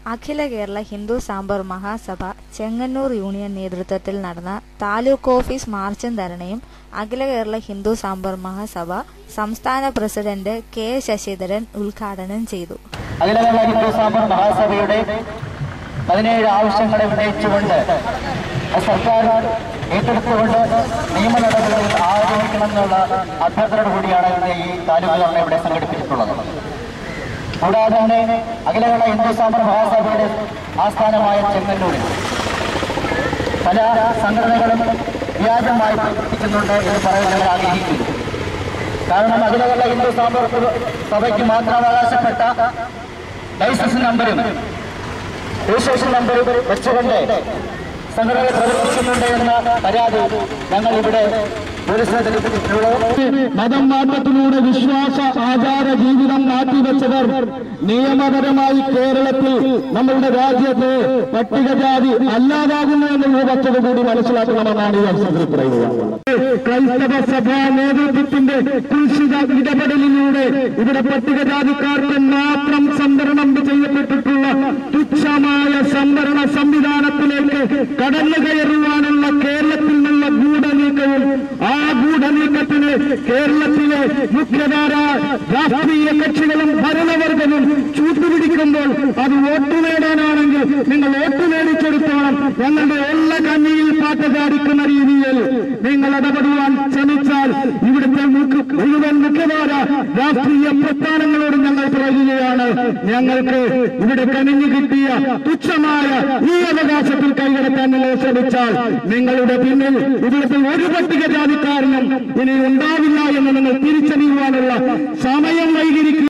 അഖില Kerala Hindu Sambar Mahasabha Chengannur union നേതൃത്വത്തിൽ നടന്ന taluk office മാർച്ചും ധരണയും അഖില കേരള ഹിന്ദു സാമ്പർ മഹാസഭ സംസ്ഥാന പ്രസിഡന്റ് കെ ശശിധരൻ ഉദ്ഘാടനം ചെയ്തു അഖില കേരള ഹിന്ദു സാമ്പർ മഹാസഭയുടെ പതിനേഴ് ആവശ്യങ്ങളെ ഉന്നയിച്ചുകൊണ്ട് അത് സർക്കാർ ഏറ്റെടുത്തുകൊണ്ട് നിയമ നടപടികൾ ആരംഭിക്കണം എന്നുള്ള അഭ്യർത്ഥനയോട് കൂടിയാണ് ഇന്ന് ഈ താലൂക്ക് ധർണ ഇവിടെ സംഘടിപ്പിച്ചിട്ടുള്ളത് കൂടാതെ തന്നെ അഖില കേരള ഹിന്ദു സാമ്പർ മഹാസഭയുടെ ആസ്ഥാനമായ ചെങ്ങന്നൂരിൽ പല സംഘടനകളും വ്യാജമായി പ്രവർത്തിക്കുന്നുണ്ട് എന്ന് പറയാൻ ഞങ്ങൾ ആഗ്രഹിക്കുന്നു കാരണം അഖില കേരള ഹിന്ദു സാമ്പർ സഭയ്ക്ക് മാത്രം അവകാശപ്പെട്ട ലൈസൻസ് നമ്പരും രജിസ്ട്രേഷൻ നമ്പറും വെച്ചുകൊണ്ട് സംഘടനകൾ പ്രവർത്തിക്കുന്നുണ്ട് എന്ന പരാതി ഞങ്ങൾ ഇവിടെ പോലീസിനെ തെളിയിച്ചിട്ടുള്ളത് മതം മാറ്റത്തിലൂടെ വിശ്വാസ ആചാര ജീവിതം മാറ്റിവെച്ചവർ നിയമപരമായി കേരളത്തിൽ നമ്മളുടെ രാജ്യത്ത് പട്ടികജാതി അല്ലാതാകുന്നു എന്നുള്ള വസ്തുത കൂടി മനസ്സിലാക്കണമെന്നാണ് ഈ അവസരത്തിൽ പറയുന്നത് ക്രൈസ്തവ സഭാ നേതൃത്വത്തിന്റെ കുൽസിത ഇടപെടലിലൂടെ ഇവിടെ പട്ടികജാതിക്കാർക്ക് മാത്രം സംവരണം ചെയ്യപ്പെട്ടിട്ടുള്ള തുച്ഛമായ സംവരണ സംവിധാനത്തിലേക്ക് കടന്നു കയറുവാനുള്ള കേരളത്തിൽ നിന്നുള്ള ഗൂഢനീക്കവും ആ ഗൂഢനീക്കത്തിന് കേരളത്തിലെ മുഖ്യധാര രാഷ്ട്രീയ കക്ഷികളും ഭരണവർഗവും ചൂട്ടുപിടിക്കുമ്പോൾ അത് വോട്ട് നേടാനാണെങ്കിൽ നിങ്ങൾ വോട്ട് നേടിച്ചെടുത്തോളം ഞങ്ങളുടെ ഉള്ള കഞ്ഞിയിൽ പാട്ടചാടിക്കുന്ന രീതിയിൽ നിങ്ങൾ ഇടപെടുവാൻ ശ്രമിച്ചാൽ ഇവിടുത്തെ മുഖ്യ- മുഴുവൻ മുഖ്യധാര രാഷ്ട്രീയ പ്രസ്ഥാനങ്ങളോട് ഞങ്ങൾ പറയുകയാണ് ഞങ്ങൾക്ക് ഇവിടെ കനിഞ്ഞു കിട്ടിയ തുച്ഛമായ ഈ അവകാശത്തിൽ കൈകടത്താൻ നിങ്ങൾ ശ്രമിച്ചാൽ നിങ്ങളുടെ പിന്നിൽ ഇവിടുത്തെ ഒരു പട്ടികജാതിക്കാരനും ഇനി ഉണ്ടാവില്ല എന്ന് നിങ്ങൾ തിരിച്ചറിയുവാനുള്ള സമയം വൈകിരിക്കുക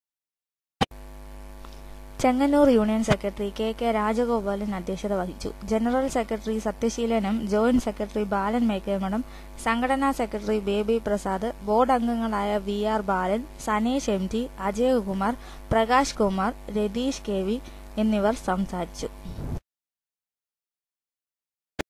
Chengannur union secretary K K Rajagopalan അധ്യക്ഷത വഹിച്ചു ജനറൽ സെക്രട്ടറി സത്യശീലനും ജോയിന്റ് സെക്രട്ടറി ബാലൻ മേക്കേമഠം സംഘടനാ സെക്രട്ടറി ബേബി പ്രസാദ് ബോർഡ് അംഗങ്ങളായ V R Balan Sanesh M T Ajayakumar Prakash Kumar Ratheesh K V എന്നിവർ സംസാരിച്ചു